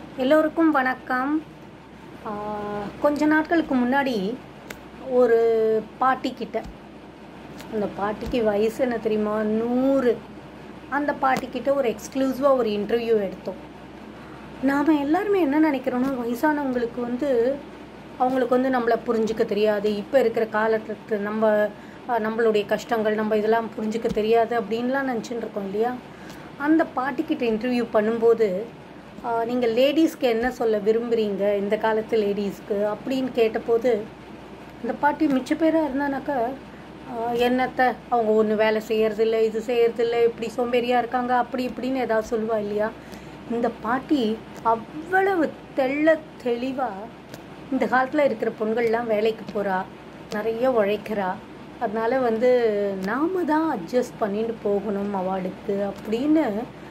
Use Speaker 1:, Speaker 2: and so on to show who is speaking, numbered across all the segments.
Speaker 1: எல்லோருக்கும் வணக்கம் ஆஹ், கொஞ்ச நாட்களுக்கு முன்னாடி ஒரு பாட்டிக்கிட்ட அந்த பாட்டிக்கு வயசு என்ன தெரியுமா நூறு அந்த பாட்டிக்கிட்ட ஒரு எக்ஸ்க்ளூசிவாக ஒரு இன்டர்வியூ எடுத்தோம் நாம் எல்லாருமே என்ன நினைக்கிறோன்னா வயசானவங்களுக்கு வந்து அவங்களுக்கு வந்து நம்மளை புரிஞ்சுக்க தெரியாது இப்போ இருக்கிற காலத்துக்கு நம்ம அஹ், நம்மளுடைய கஷ்டங்கள் நம்ம இதெல்லாம் புரிஞ்சுக்க தெரியாது அப்படின்லாம் நினச்சிட்டு இருக்கோம் இல்லையா அந்த பாட்டிக்கிட்ட இன்டர்வியூ பண்ணும்போது நீங்கள் லேடிஸ்க்கு என்ன சொல்ல விரும்புகிறீங்க இந்த காலத்து லேடிஸ்க்கு அப்படின்னு கேட்டபோது இந்த பாட்டி மிச்ச பேராக இருந்தானாக்கா ஆஹ், என்னத்த அவங்க ஒன்று வேலை செய்யறதில்ல இது செய்யறதில்ல இப்படி சோம்பேறியாக இருக்காங்க அப்படி இப்படின்னு ஏதாவது சொல்லுவா இல்லையா இந்த பாட்டி அவ்வளவு தெள்ள தெளிவாக இந்த காலத்தில் இருக்கிற பொண்கள்லாம் வேலைக்கு போகிறா நிறைய உழைக்கிறா அதனால வந்து நாம தான் அட்ஜஸ்ட் பண்ணிட்டு போகணும் அவளுக்கு அப்படின்னு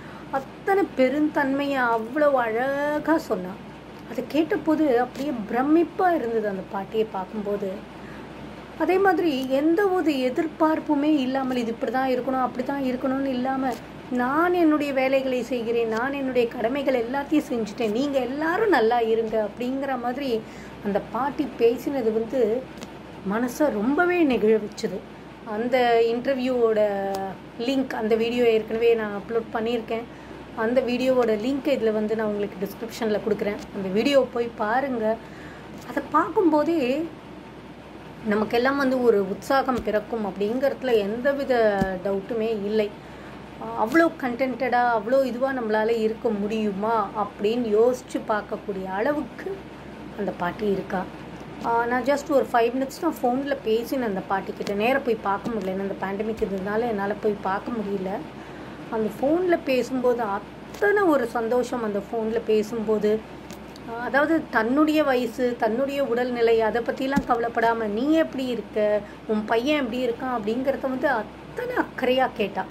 Speaker 1: அத்தனை பெருந்தன்மையை அவ்வளோ அழகாக சொன்னான் அதை கேட்டபோது அப்படியே பிரமிப்பாக இருந்தது அந்த பாட்டியை பார்க்கும்போது அதே மாதிரி எந்த ஒரு எதிர்பார்ப்புமே இல்லாமல் இது இப்படி தான் இருக்கணும் அப்படி தான் இருக்கணும்னு இல்லாமல் நான் என்னுடைய வேலைகளை செய்கிறேன் நான் என்னுடைய கடமைகள் எல்லாத்தையும் செஞ்சுட்டேன் நீங்கள் எல்லாரும் நல்லா இருங்க அப்படிங்கிற மாதிரி அந்த பாட்டி பேசினது வந்து மனசை ரொம்பவே நெகிழ வச்சுது அந்த இன்டர்வியூவோட லிங்க் அந்த வீடியோ ஏற்கனவே நான் அப்லோட் பண்ணியிருக்கேன் அந்த வீடியோவோட லிங்க் இதில் வந்து நான் உங்களுக்கு டிஸ்கிரிப்ஷனில் கொடுக்குறேன் அந்த வீடியோ போய் பாருங்கள் அதை பார்க்கும்போதே நமக்கெல்லாம் வந்து ஒரு உற்சாகம் பிறக்கும் அப்படிங்கிறதுல எந்தவித டவுட்டுமே இல்லை அவ்வளோ கண்டென்டடாக அவ்வளோ இதுவாக நம்மளால் இருக்க முடியுமா அப்படின்னு யோசித்து பார்க்கக்கூடிய அளவுக்கு அந்த பாட்டி இருக்கா ஆஹ் நான் ஜஸ்ட் ஒரு ஃபைவ் மினிட்ஸ் நான் ஃபோனில் பேசினேன் அந்த பாட்டிக்கிட்ட நேராக போய் பார்க்க முடியல ஏன்னா அந்த பேண்டமிக் இருந்ததுனால என்னால் போய் பார்க்க முடியல அந்த ஃபோனில் பேசும்போது அத்தனை ஒரு சந்தோஷம் அந்த ஃபோனில் பேசும்போது ஆஹ் அதாவது தன்னுடைய வயசு தன்னுடைய உடல்நிலை அதை பற்றிலாம் கவலைப்படாமல் நீ எப்படி இருக்க உன் பையன் எப்படி இருக்கான் அப்படிங்கிறத வந்து அத்தனை அக்கறையாக கேட்டா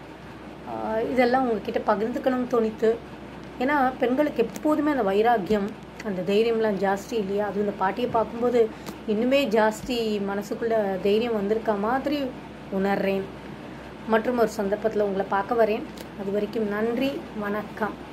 Speaker 1: ஆஹ் இதெல்லாம் உங்ககிட்ட பகிர்ந்துக்கணும்னு தோணித்து ஏன்னா பெண்களுக்கு எப்போதுமே அந்த வைராக்கியம் அந்த தைரியம்லாம் ஜாஸ்தி இல்லையா அதுவும் இந்த பாட்டியை பார்க்கும்போது இன்னுமே ஜாஸ்தி மனசுக்குள்ளே தைரியம் வந்திருக்க மாதிரி உணர்றேன் மற்றும் ஒரு சந்தர்ப்பத்தில் உங்களை பார்க்க வரேன் அது வரைக்கும் நன்றி வணக்கம்